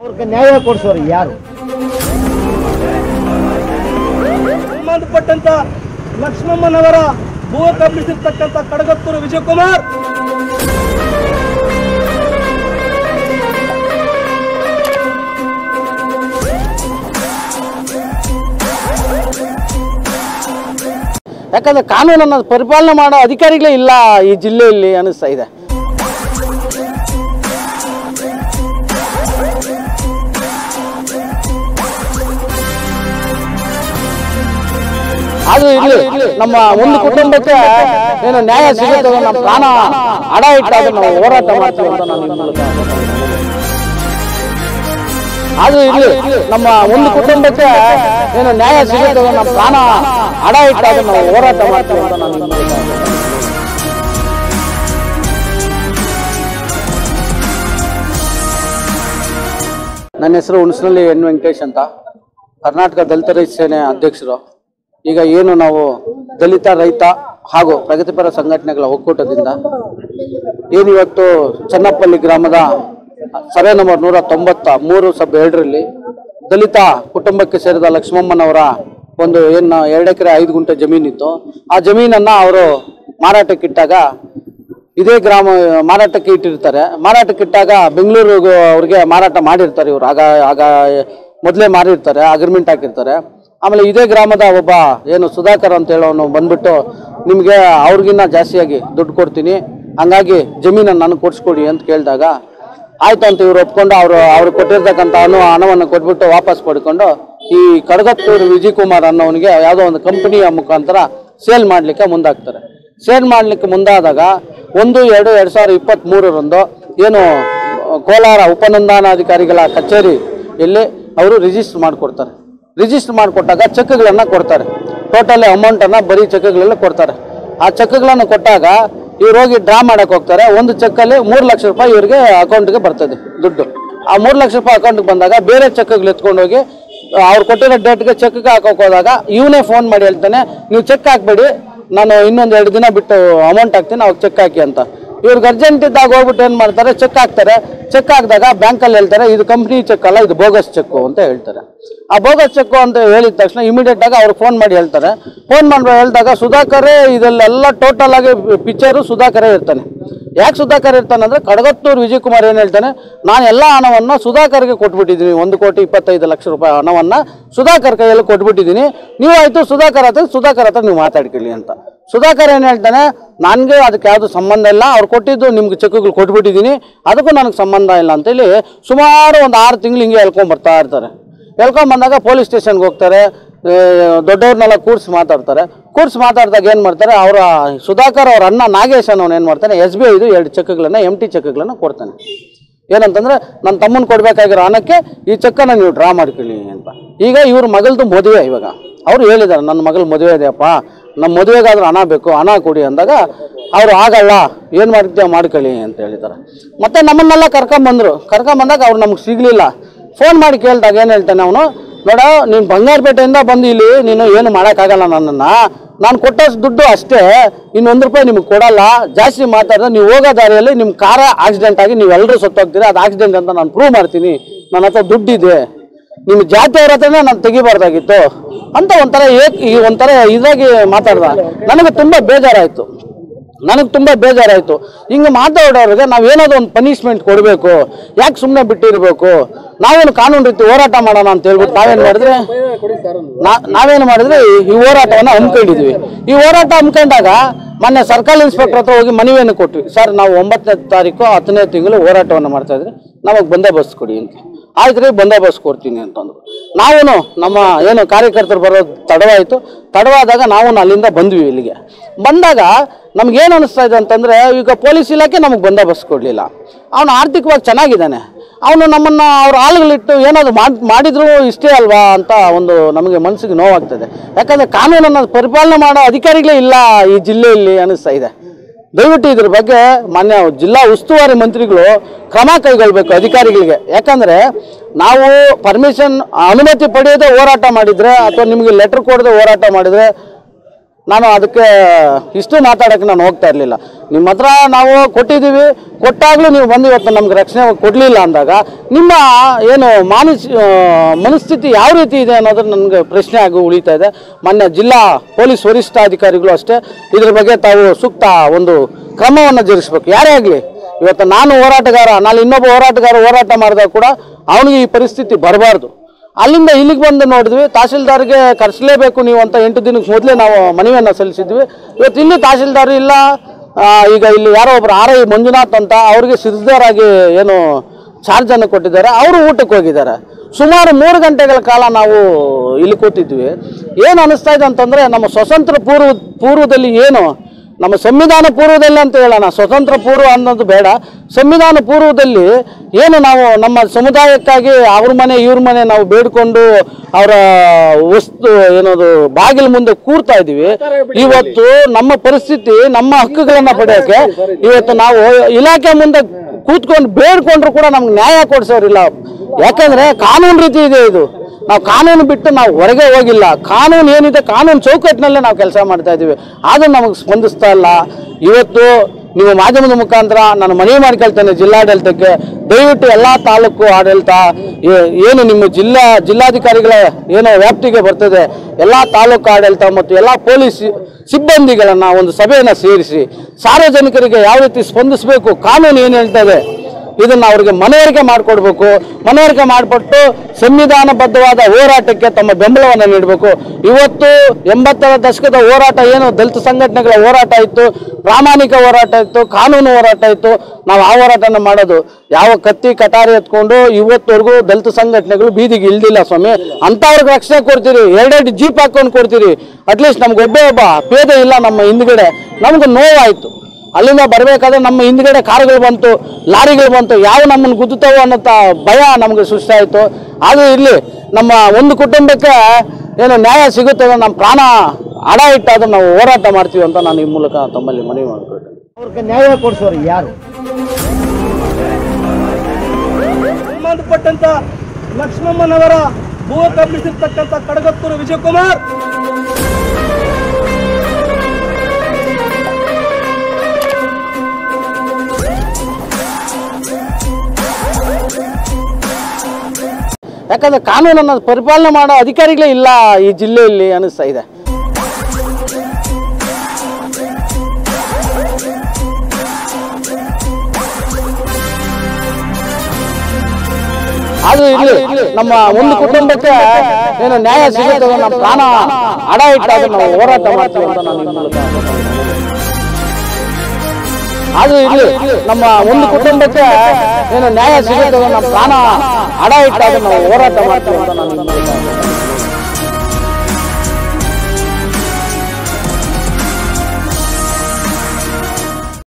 ಅವ್ರಿಗೆ ನ್ಯಾಯ ಕೊಡಿಸೋರು ಯಾರು ಸಂಬಂಧಪಟ್ಟಂತ ಲಕ್ಷ್ಮಮ್ಮನವರ ಭೂ ಕಬ್ಬಿಸಿರ್ತಕ್ಕಂಥ ಕಡಗತ್ತೂರು ವಿಜಯಕುಮಾರ್ ಯಾಕಂದ್ರೆ ಕಾನೂನನ್ನು ಪರಿಪಾಲನೆ ಮಾಡೋ ಅಧಿಕಾರಿಗಳೇ ಇಲ್ಲ ಈ ಜಿಲ್ಲೆಯಲ್ಲಿ ಅನಿಸ್ತಾ ಇದೆ ಆದ್ರೂ ಇಲ್ಲಿ ನಮ್ಮ ಒಂದು ಕುಟುಂಬಕ್ಕೆ ಏನು ನ್ಯಾಯ ಸಿಗುತ್ತೆ ನಮ್ಮ ಪ್ರಾಣ ಅಡ ಇಟ್ಟಾಗ ನಾವು ಹೋರಾಟ ಮಾಡ್ತೀವಿ ಅಂತ ನಾನು ಈ ಮೂಲಕ ಆದ್ರೂ ಇಲ್ಲಿ ನಮ್ಮ ಒಂದು ಕುಟುಂಬಕ್ಕೆ ಏನು ನ್ಯಾಯ ಸಿಗುತ್ತೆ ನಮ್ಮ ಪ್ರಾಣ ಅಡ ಇಟ್ಟಾಗ ನಾವು ಹೋರಾಟ ಮಾಡ್ತೀವಿ ಅಂತ ನಾನು ಈ ಮೂಲಕ ನನ್ನ ಹೆಸರು ಹುಣಸನಳ್ಳಿ ಎನ್ ವೆಂಕಟೇಶ್ ಅಂತ ಕರ್ನಾಟಕ ದಲಿತ ರೈತ ಸೇನೆ ಅಧ್ಯಕ್ಷರು ಈಗ ಏನು ನಾವು ದಲಿತ ರೈತ ಹಾಗೂ ಪ್ರಗತಿಪರ ಸಂಘಟನೆಗಳ ಒಕ್ಕೂಟದಿಂದ ಏನಿವತ್ತು ಚನ್ನಪಲ್ಲಿ ಗ್ರಾಮದ ಸಭೆ ನಂಬರ್ ನೂರ ತೊಂಬತ್ತ ಮೂರು ಸಬ್ ಎರಡರಲ್ಲಿ ದಲಿತ ಕುಟುಂಬಕ್ಕೆ ಸೇರಿದ ಲಕ್ಷ್ಮಮ್ಮನವರ ಒಂದು ಏನು ಎರಡು ಎಕರೆ ಐದು ಗುಂಟೆ ಜಮೀನಿತ್ತು ಆ ಜಮೀನನ್ನ ಅವರು ಮಾರಾಟಕ್ಕಿಟ್ಟಾಗ ಇದೇ ಗ್ರಾಮ ಮಾರಾಟಕ್ಕೆ ಇಟ್ಟಿರ್ತಾರೆ ಮಾರಾಟಕ್ಕೆ ಇಟ್ಟಾಗ ಬೆಂಗಳೂರಿಗೆ ಅವ್ರಿಗೆ ಮಾರಾಟ ಮಾಡಿರ್ತಾರೆ ಇವ್ರು ಆಗ ಆಗ ಮೊದಲೇ ಮಾರಿರ್ತಾರೆ ಅಗ್ರಿಮೆಂಟ್ ಹಾಕಿರ್ತಾರೆ ಆಮೇಲೆ ಇದೇ ಗ್ರಾಮದ ಒಬ್ಬ ಏನು ಸುಧಾಕರ್ ಅಂತ ಹೇಳೋನು ಬಂದ್ಬಿಟ್ಟು ನಿಮಗೆ ಅವ್ರಿಗಿನ್ನ ಜಾಸ್ತಿಯಾಗಿ ದುಡ್ಡು ಕೊಡ್ತೀನಿ ಹಂಗಾಗಿ ಜಮೀನನ್ನು ನನಗೆ ಕೊಡಿಸ್ಕೊಡಿ ಅಂತ ಕೇಳಿದಾಗ ಆಯ್ತು ಅಂತ ಇವ್ರು ಒಪ್ಕೊಂಡು ಅವರು ಅವ್ರು ಕೊಟ್ಟಿರ್ತಕ್ಕಂಥ ಹಣ ಹಣವನ್ನು ಕೊಟ್ಬಿಟ್ಟು ವಾಪಸ್ ಪಡ್ಕೊಂಡು ಈ ಕಡಗತ್ತೂರು ವಿಜಯ್ ಕುಮಾರ್ ಅನ್ನೋನಿಗೆ ಯಾವುದೋ ಒಂದು ಕಂಪನಿಯ ಮುಖಾಂತರ ಸೇಲ್ ಮಾಡಲಿಕ್ಕೆ ಮುಂದಾಗ್ತಾರೆ ಸೇಲ್ ಮಾಡಲಿಕ್ಕೆ ಮುಂದಾದಾಗ ಒಂದು ಎರಡು ಎರಡು ಸಾವಿರದ ಇಪ್ಪತ್ತ್ಮೂರರಂದು ಏನು ಕೋಲಾರ ಉಪನಂದಾನಾಧಿಕಾರಿಗಳ ಕಚೇರಿಯಲ್ಲಿ ಅವರು ರಿಜಿಸ್ಟರ್ ಮಾಡಿಕೊಡ್ತಾರೆ ರಿಜಿಸ್ಟರ್ ಮಾಡಿಕೊಟ್ಟಾಗ ಚೆಕ್ಗಳನ್ನು ಕೊಡ್ತಾರೆ ಟೋಟಲ್ ಅಮೌಂಟನ್ನು ಬರೀ ಚೆಕ್ಗಳೆಲ್ಲ ಕೊಡ್ತಾರೆ ಆ ಚೆಕ್ಗಳನ್ನು ಕೊಟ್ಟಾಗ ಇವ್ರು ಹೋಗಿ ಡ್ರಾ ಮಾಡಕ್ಕೆ ಹೋಗ್ತಾರೆ ಒಂದು ಚೆಕ್ಕಲ್ಲಿ ಮೂರು ಲಕ್ಷ ರೂಪಾಯಿ ಇವ್ರಿಗೆ ಅಕೌಂಟ್ಗೆ ಬರ್ತದೆ ದುಡ್ಡು ಆ ಮೂರು ಲಕ್ಷ ರೂಪಾಯಿ ಅಕೌಂಟ್ಗೆ ಬಂದಾಗ ಬೇರೆ ಚೆಕ್ಗಳು ಎತ್ಕೊಂಡು ಹೋಗಿ ಅವ್ರು ಕೊಟ್ಟಿರೋ ಡೇಟ್ಗೆ ಚೆಕ್ಗೆ ಹಾಕೋಕೆ ಹೋದಾಗ ಇವನೇ ಫೋನ್ ಮಾಡಿ ಹೇಳ್ತಾನೆ ನೀವು ಚೆಕ್ ಹಾಕ್ಬೇಡಿ ನಾನು ಇನ್ನೊಂದು ಎರಡು ದಿನ ಬಿಟ್ಟು ಅಮೌಂಟ್ ಹಾಕ್ತೀನಿ ಅವಾಗ ಚೆಕ್ ಹಾಕಿ ಅಂತ ಇವ್ರಿಗೆ ಅರ್ಜೆಂಟ್ ಇದ್ದಾಗ ಹೋಗ್ಬಿಟ್ಟು ಏನು ಮಾಡ್ತಾರೆ ಚೆಕ್ ಹಾಕ್ತಾರೆ ಚೆಕ್ ಹಾಕಿದಾಗ ಬ್ಯಾಂಕಲ್ಲಿ ಹೇಳ್ತಾರೆ ಇದು ಕಂಪ್ನಿ ಚೆಕ್ ಅಲ್ಲ ಇದು ಬೋಗಸ್ ಚೆಕ್ಕು ಅಂತ ಹೇಳ್ತಾರೆ ಆ ಬೋಗಸ್ ಚೆಕ್ಕು ಅಂತ ಹೇಳಿದ ತಕ್ಷಣ ಇಮಿಡಿಯೇಟ್ ಆಗಿ ಅವ್ರು ಫೋನ್ ಮಾಡಿ ಹೇಳ್ತಾರೆ ಫೋನ್ ಮಾಡಿ ಹೇಳಿದಾಗ ಸುಧಾಕರೇ ಇದೆಲ್ಲ ಟೋಟಲ್ ಆಗಿ ಪಿಕ್ಚರು ಸುಧಾಕರೇ ಇರ್ತಾನೆ ಯಾಕೆ ಸುಧಾಕರ್ ಇರ್ತಾನೆ ಅಂದ್ರೆ ಕಡಗತ್ತೂರು ವಿಜಯ್ ಕುಮಾರ್ ಏನು ಹೇಳ್ತಾನೆ ನಾನು ಎಲ್ಲ ಹಣವನ್ನು ಸುಧಾಕರ್ಗೆ ಕೊಟ್ಬಿಟ್ಟಿದ್ದೀನಿ ಒಂದು ಕೋಟಿ ಇಪ್ಪತ್ತೈದು ಲಕ್ಷ ರೂಪಾಯಿ ಹಣವನ್ನು ಸುಧಾಕರ್ ಕೈಯಲ್ಲಿ ಕೊಟ್ಬಿಟ್ಟಿದ್ದೀನಿ ನೀವು ಆಯ್ತು ಸುಧಾಕರ್ ಹತ್ರ ಸುಧಾಕರ್ ಹತ್ರ ನೀವು ಮಾತಾಡ್ಕೊಳ್ಳಿ ಅಂತ ಸುಧಾಕರ್ ಏನು ಹೇಳ್ತಾನೆ ನನಗೆ ಅದಕ್ಕೆ ಯಾವುದು ಸಂಬಂಧ ಇಲ್ಲ ಅವ್ರು ಕೊಟ್ಟಿದ್ದು ನಿಮ್ಗೆ ಚೆಕ್ಗಳು ಕೊಟ್ಬಿಟ್ಟಿದ್ದೀನಿ ಅದಕ್ಕೂ ನನಗೆ ಸಂಬಂಧ ಇಲ್ಲ ಅಂತೇಳಿ ಸುಮಾರು ಒಂದು ಆರು ತಿಂಗಳು ಹಿಂಗೆ ಹೇಳ್ಕೊಂಡ್ ಬರ್ತಾ ಇರ್ತಾರೆ ಹೇಳ್ಕೊಂಡ್ ಬಂದಾಗ ಪೊಲೀಸ್ ಸ್ಟೇಷನ್ಗೆ ಹೋಗ್ತಾರೆ ಆ, ದೊಡ್ಡವ್ರನ್ನೆಲ್ಲ ಕೂರ್ಸಿ ಮಾತಾಡ್ತಾರೆ ಕೂರ್ಸಿ ಮಾತಾಡಿದಾಗ ಏನು ಮಾಡ್ತಾರೆ ಅವರ ಸುಧಾಕರ್ ಅವ್ರ ಅಣ್ಣ ನಾಗೇಶ್ ಅನ್ನೋನು ಏನು ಮಾಡ್ತಾನೆ ಎಸ್ ಬಿ ಐದು ಎರಡು ಚೆಕ್ಗಳನ್ನು ಎಮ್ ಟಿ ಚೆಕ್ಗಳನ್ನು ಕೊಡ್ತಾನೆ ಏನಂತಂದ್ರೆ ನನ್ನ ತಮ್ಮನ ಕೊಡ್ಬೇಕಾಗಿರೋ ಹಣಕ್ಕೆ ಈ ಚೆಕ್ಕನ್ನು ನೀವು ಡ್ರಾ ಮಾಡ್ಕೊಳ್ಳಿ ಅಂತ ಈಗ ಇವ್ರ ಮಗಳದು ಮದುವೆ ಇವಾಗ ಅವ್ರು ಹೇಳಿದ್ದಾರೆ ನನ್ನ ಮಗಳ ಮದುವೆ ಇದೆಯಪ್ಪ ನಮ್ಮ ಮದುವೆಗಾದ್ರೂ ಹಣ ಬೇಕು ಹಣ ಕೊಡಿ ಅಂದಾಗ ಅವರು ಆಗಲ್ಲ ಏನು ಮಾಡ್ತೀಯ ಮಾಡ್ಕೊಳ್ಳಿ ಅಂತ ಹೇಳಿದ್ದಾರೆ ಮತ್ತೆ ನಮ್ಮನ್ನೆಲ್ಲ ಕರ್ಕೊಂಬಂದರು ಕರ್ಕೊಂಬಂದಾಗ ಅವ್ರು ನಮ್ಗೆ ಸಿಗಲಿಲ್ಲ ಫೋನ್ ಮಾಡಿ ಕೇಳಿದಾಗ ಏನು ಹೇಳ್ತಾನೆ ಅವನು ನೋಡ ನೀನು ಬಂಗಾರಪೇಟೆಯಿಂದ ಬಂದು ಇಲ್ಲಿ ನೀನು ಏನು ಮಾಡೋಕ್ಕಾಗಲ್ಲ ನನ್ನನ್ನು ನಾನು ಕೊಟ್ಟಷ್ಟು ದುಡ್ಡು ಅಷ್ಟೇ ಇನ್ನೊಂದು ರೂಪಾಯಿ ನಿಮ್ಗೆ ಕೊಡಲ್ಲ ಜಾಸ್ತಿ ಮಾತಾಡಿದ್ರೆ ನೀವು ಹೋಗೋ ದಾರಿಯಲ್ಲಿ ನಿಮ್ಮ ಕಾರ ಆಕ್ಸಿಡೆಂಟ್ ಆಗಿ ನೀವೆಲ್ಲರೂ ಸತ್ತೋಗ್ತೀರಿ ಅದು ಆಕ್ಸಿಡೆಂಟ್ ಅಂತ ನಾನು ಪ್ರೂವ್ ಮಾಡ್ತೀನಿ ನನ್ನ ಹತ್ರ ದುಡ್ಡಿದೆ ನಿಮ್ಮ ಜಾತಿಯವ್ರ ಹತ್ರನೇ ನಾನು ತೆಗಿಬಾರ್ದಾಗಿತ್ತು ಅಂತ ಒಂಥರ ಏಕ್ ಈ ಒಂಥರ ಇದಾಗಿ ಮಾತಾಡ್ದ ನನಗೆ ತುಂಬ ಬೇಜಾರಾಯಿತು ನನಗೆ ತುಂಬ ಬೇಜಾರಾಯಿತು ಹಿಂಗೆ ಮಾತಾಡೋರಿಗೆ ನಾವೇನಾದ್ರು ಒಂದು ಪನಿಷ್ಮೆಂಟ್ ಕೊಡಬೇಕು ಯಾಕೆ ಸುಮ್ಮನೆ ಬಿಟ್ಟಿರಬೇಕು ನಾವೇನು ಕಾನೂನು ರೀತಿ ಹೋರಾಟ ಮಾಡೋಣ ಅಂತ ಹೇಳ್ಬಿಟ್ಟು ನಾವೇನು ಮಾಡಿದ್ರೆ ನಾ- ನಾವೇನು ಮಾಡಿದ್ರೆ ಈ- ಈ ಹೋರಾಟವನ್ನು ಹಮ್ಮಿಕೊಂಡಿದ್ವಿ ಈ ಹೋರಾಟ ಹಮ್ಮಿಕೊಂಡಾಗ ಮೊನ್ನೆ ಸರ್ಕಲ್ ಇನ್ಸ್ಪೆಕ್ಟರ್ ಹತ್ರ ಹೋಗಿ ಮನವಿಯನ್ನು ಕೊಟ್ವಿ ಸರ್ ನಾವು ಒಂಬತ್ತನೇ ತಾರೀಕು ಹತ್ತನೇ ತಿಂಗಳು ಹೋರಾಟವನ್ನು ಮಾಡ್ತಾ ಇದ್ರಿ ನಮಗೆ ಬಂದೋಬಸ್ತ್ ಕೊಡಿ ಅಂತ ಆಯ್ತು ರೀ ಬಂದೋಬಸ್ತ್ ಕೊಡ್ತೀನಿ ಅಂತಂದ್ರು ನಾವು ನಮ್ಮ ಏನು ಕಾರ್ಯಕರ್ತರು ಬರೋದು ತಡವಾಯಿತು ತಡವಾದಾಗ ನಾವು ಅಲ್ಲಿಂದ ಬಂದ್ವಿ ಇಲ್ಲಿಗೆ ಬಂದಾಗ ನಮ್ಗೇನು ಅನಿಸ್ತಾ ಇದೆ ಅಂತಂದರೆ ಈಗ ಪೊಲೀಸ್ ಇಲಾಖೆ ನಮಗೆ ಬಂದೋಬಸ್ತ್ ಕೊಡಲಿಲ್ಲ ಅವನು ಆರ್ಥಿಕವಾಗಿ ಚೆನ್ನಾಗಿದ್ದಾನೆ ಅವನು ನಮ್ಮನ್ನು ಅವ್ರ ಆಳುಗಳಿಟ್ಟು ಏನಾದ್ರು ಮಾಡ್ ಮಾಡಿದ್ರು ಇಷ್ಟೇ ಅಲ್ವಾ ಅಂತ ಒಂದು ನಮಗೆ ಮನಸ್ಸಿಗೆ ನೋವಾಗ್ತದೆ ಯಾಕಂದರೆ ಕಾನೂನನ್ನು ಪರಿಪಾಲನೆ ಮಾಡೋ ಅಧಿಕಾರಿಗಳೇ ಇಲ್ಲ ಈ ಜಿಲ್ಲೆಯಲ್ಲಿ ಅನಿಸ್ತಾ ಇದೆ ದಯವಿಟ್ಟು ಇದ್ರ ಬಗ್ಗೆ ಮಾನ್ಯ ಜಿಲ್ಲಾ ಉಸ್ತುವಾರಿ ಮಂತ್ರಿಗಳು ಕ್ರಮ ಕೈಗೊಳ್ಬೇಕು ಅಧಿಕಾರಿಗಳಿಗೆ ಯಾಕಂದ್ರೆ ನಾವು ಪರ್ಮಿಷನ್ ಅನುಮತಿ ಪಡೆಯದೆ ಹೋರಾಟ ಮಾಡಿದ್ರೆ ಅಥವಾ ನಿಮಗೆ ಲೆಟರ್ ಕೊಡದೆ ಹೋರಾಟ ಮಾಡಿದ್ರೆ ನಾನು ಅದಕ್ಕೆ ಇಷ್ಟು ಮಾತಾಡೋಕ್ಕೆ ನಾನು ಹೋಗ್ತಾ ಇರಲಿಲ್ಲ ನಿಮ್ಮ ಹತ್ರ ನಾವು ಕೊಟ್ಟಿದ್ದೀವಿ ಕೊಟ್ಟಾಗಲೂ ನೀವು ಬಂದು ಇವತ್ತು ನಮ್ಗೆ ರಕ್ಷಣೆ ಕೊಡಲಿಲ್ಲ ಅಂದಾಗ ನಿಮ್ಮ ಏನು ಮಾನಸ್ ಆ, ಮನಸ್ಥಿತಿ ಯಾವ ರೀತಿ ಇದೆ ಅನ್ನೋದು ನನಗೆ ಪ್ರಶ್ನೆ ಆಗಿ ಉಳಿತಾ ಇದೆ ಮೊನ್ನೆ ಜಿಲ್ಲಾ ಪೊಲೀಸ್ ವರಿಷ್ಠಾಧಿಕಾರಿಗಳು ಅಷ್ಟೇ ಇದ್ರ ಬಗ್ಗೆ ತಾವು ಸೂಕ್ತ ಒಂದು ಕ್ರಮವನ್ನು ಜರುಗಿಸ್ಬೇಕು ಯಾರೇ ಆಗಲಿ ಇವತ್ತು ನಾನು ಹೋರಾಟಗಾರ ನಾಳೆ ಇನ್ನೊಬ್ಬ ಹೋರಾಟಗಾರ ಹೋರಾಟ ಮಾಡಿದಾಗ ಕೂಡ ಅವನಿಗೆ ಈ ಪರಿಸ್ಥಿತಿ ಬರಬಾರ್ದು ಅಲ್ಲಿಂದ ಇಲ್ಲಿಗೆ ಬಂದು ನೋಡಿದ್ವಿ ತಹಸೀಲ್ದಾರ್ಗೆ ಕರೆಸಲೇಬೇಕು ನೀವು ಅಂತ ಎಂಟು ದಿನಕ್ಕೆ ಮೊದಲೇ ನಾವು ಮನವಿಯನ್ನು ಸಲ್ಲಿಸಿದ್ವಿ ಇವತ್ತು ಇಲ್ಲಿ ತಹಸೀಲ್ದಾರ್ ಇಲ್ಲ ಆ, ಈಗ ಇಲ್ಲಿ ಯಾರೋ ಒಬ್ರು ಆರ್ ಐ ಮಂಜುನಾಥ್ ಅಂತ ಅವ್ರಿಗೆ ಸಿರಿದಾರಾಗಿ ಏನು ಚಾರ್ಜನ್ನು ಕೊಟ್ಟಿದ್ದಾರೆ ಅವರು ಊಟಕ್ಕೆ ಹೋಗಿದ್ದಾರೆ ಸುಮಾರು ಮೂರು ಗಂಟೆಗಳ ಕಾಲ ನಾವು ಇಲ್ಲಿ ಕೂತಿದ್ವಿ ಏನು ಅನಿಸ್ತಾ ಇದೆ ಅಂತಂದರೆ ನಮ್ಮ ಸ್ವತಂತ್ರ ಪೂರ್ವ ಪೂರ್ವದಲ್ಲಿ ಏನು ನಮ್ಮ ಸಂವಿಧಾನ ಪೂರ್ವದಲ್ಲಿ ಅಂತ ಹೇಳೋಣ ಸ್ವತಂತ್ರ ಪೂರ್ವ ಅನ್ನೋದು ಬೇಡ ಸಂವಿಧಾನ ಪೂರ್ವದಲ್ಲಿ ಏನು ನಾವು ನಮ್ಮ ಸಮುದಾಯಕ್ಕಾಗಿ ಅವ್ರ ಮನೆ ಇವ್ರ ಮನೆ ನಾವು ಬೇಡ್ಕೊಂಡು ಅವರ ವಸ್ತು ಏನದು ಬಾಗಿಲು ಮುಂದೆ ಕೂರ್ತಾ ಇದ್ದೀವಿ ಇವತ್ತು ನಮ್ಮ ಪರಿಸ್ಥಿತಿ ನಮ್ಮ ಹಕ್ಕುಗಳನ್ನ ಪಡೆಯೋಕೆ ಇವತ್ತು ನಾವು ಇಲಾಖೆ ಮುಂದೆ ಕೂತ್ಕೊಂಡು ಬೇಡ್ಕೊಂಡ್ರು ಕೂಡ ನಮ್ಗೆ ನ್ಯಾಯ ಕೊಡ್ಸೋರಿಲ್ಲ ಯಾಕಂದ್ರೆ ಕಾನೂನು ರೀತಿ ಇದೆ ಇದು ನಾವು ಕಾನೂನು ಬಿಟ್ಟು ನಾವು ಹೊರಗೆ ಹೋಗಿಲ್ಲ ಕಾನೂನು ಏನಿದೆ ಕಾನೂನು ಚೌಕಟ್ಟಿನಲ್ಲೇ ನಾವು ಕೆಲಸ ಮಾಡ್ತಾ ಇದ್ದೀವಿ ಆದರೂ ನಮಗೆ ಸ್ಪಂದಿಸ್ತಾ ಇಲ್ಲ ಇವತ್ತು ನೀವು ಮಾಧ್ಯಮದ ಮುಖಾಂತರ ನಾನು ಮನವಿ ಮಾಡ್ಕೊಳ್ತೇನೆ ಜಿಲ್ಲಾಡಳಿತಕ್ಕೆ ದಯವಿಟ್ಟು ಎಲ್ಲ ತಾಲೂಕು ಆಡಳಿತ ಏ- ಏನು ನಿಮ್ಮ ಜಿಲ್ಲಾ ಜಿಲ್ಲಾಧಿಕಾರಿಗಳ ಏನೋ ವ್ಯಾಪ್ತಿಗೆ ಬರ್ತದೆ ಎಲ್ಲ ತಾಲೂಕು ಆಡಳಿತ ಮತ್ತು ಎಲ್ಲ ಪೊಲೀಸ್ ಸಿಬ್ಬಂದಿಗಳನ್ನು ಒಂದು ಸಭೆಯನ್ನು ಸೇರಿಸಿ ಸಾರ್ವಜನಿಕರಿಗೆ ಯಾವ ರೀತಿ ಸ್ಪಂದಿಸಬೇಕು ಕಾನೂನು ಏನು ಹೇಳ್ತದೆ ಇದನ್ನ ಅವರಿಗೆ ಮನವರಿಕೆ ಮಾಡಿಕೊಡ್ಬೇಕು ಮನವರಿಕೆ ಮಾಡಿಕೊಟ್ಟು ಸಂವಿಧಾನಬದ್ಧವಾದ ಹೋರಾಟಕ್ಕೆ ತಮ್ಮ ಬೆಂಬಲವನ್ನು ನೀಡಬೇಕು ಇವತ್ತು ಎಂಬತ್ತರ ದಶಕದ ಹೋರಾಟ ಏನು ದಲಿತ ಸಂಘಟನೆಗಳ ಹೋರಾಟ ಇತ್ತು ಪ್ರಾಮಾಣಿಕ ಹೋರಾಟ ಇತ್ತು ಕಾನೂನು ಹೋರಾಟ ಇತ್ತು ನಾವು ಆ ಹೋರಾಟನ ಮಾಡೋದು ಯಾವ ಕತ್ತಿ ಕಟಾರಿ ಎತ್ಕೊಂಡು ಇವತ್ತವರೆಗೂ ದಲಿತ ಸಂಘಟನೆಗಳು ಬೀದಿಗೆ ಇಳ್ದಿಲ್ಲ ಸ್ವಾಮಿ ಅಂಥವ್ರಿಗೆ ರಕ್ಷಣೆ ಕೊಡ್ತೀರಿ ಎರಡೆರಡು ಜೀಪ್ ಹಾಕೊಂಡು ಕೊಡ್ತೀರಿ ಅಟ್ಲೀಸ್ಟ್ ನಮ್ಗೆ ಒಬ್ಬೇ ಒಬ್ಬ ಪೇದೆ ಇಲ್ಲ ನಮ್ಮ ಹಿಂದ್ಗಡೆ ನಮ್ಗೆ ನೋವಾಯಿತು ಅಲ್ಲಿಂದ ಬರಬೇಕಾದ್ರೆ ನಮ್ಮ ಹಿಂದ್ಗಡೆ ಕಾರುಗಳು ಬಂತು ಲಾರಿಗಳು ಬಂತು ಯಾವ ನಮ್ಮನ್ನು ಗುದ್ದುತ್ತವೋ ಅನ್ನೋ ಭಯ ನಮಗೆ ಸೃಷ್ಟಿಯಾಯಿತು ಅದು ಇರಲಿ ನಮ್ಮ ಒಂದು ಕುಟುಂಬಕ್ಕೆ ಏನು ನ್ಯಾಯ ಸಿಗುತ್ತದೆ ನಮ್ಮ ಪ್ರಾಣ ಅಡ ಇಟ್ಟಾದ್ರೆ ನಾವು ಹೋರಾಟ ಮಾಡ್ತೀವಿ ಅಂತ ನಾನು ಈ ಮೂಲಕ ತಮ್ಮಲ್ಲಿ ಮನವಿ ಮಾಡಿಕೊಳ್ತೇನೆ ಅವ್ರಿಗೆ ನ್ಯಾಯ ಕೊಡಿಸೋರು ಯಾರು ಸಂಬಂಧಪಟ್ಟಂತ ಲಕ್ಷ್ಮಮ್ಮನವರ ಭೂ ಕಬ್ಬಿಸಿರ್ತಕ್ಕಂಥ ಕಡಗತ್ತೂರು ವಿಜಯಕುಮಾರ್ ಯಾಕಂದ್ರೆ ಕಾನೂನನ್ನು ಪರಿಪಾಲನೆ ಮಾಡೋ ಅಧಿಕಾರಿಗಳೇ ಇಲ್ಲ ಈ ಜಿಲ್ಲೆಯಲ್ಲಿ ಅನಿಸ್ತಾ ಇದೆ ಅದು ಇಲ್ಲಿ ನಮ್ಮ ಒಂದು ಕುಟುಂಬಕ್ಕೆ ಏನು ನ್ಯಾಯ ಸಿಗುತ್ತದೆ ನಮ್ಮ ಪ್ರಾಣ ಅಡ ಇಟ್ಟಾಗ ನಾವು ಹೋರಾಟ ಮಾಡ್ತೀವಿ ಅಂತ ನಾನು ಈ ಮೂಲಕ ಅದು ಇಲ್ಲಿ ನಮ್ಮ ಒಂದು ಕುಟುಂಬಕ್ಕೆ ಏನು ನ್ಯಾಯ ಸಿಗುತ್ತದೆ ನಮ್ಮ ಪ್ರಾಣ ಅಡ ಇಟ್ಟಾಗ ನಾವು ಹೋರಾಟ ಮಾಡ್ತೀವಿ ಅಂತ ನಾನು ಈ ಮೂಲಕ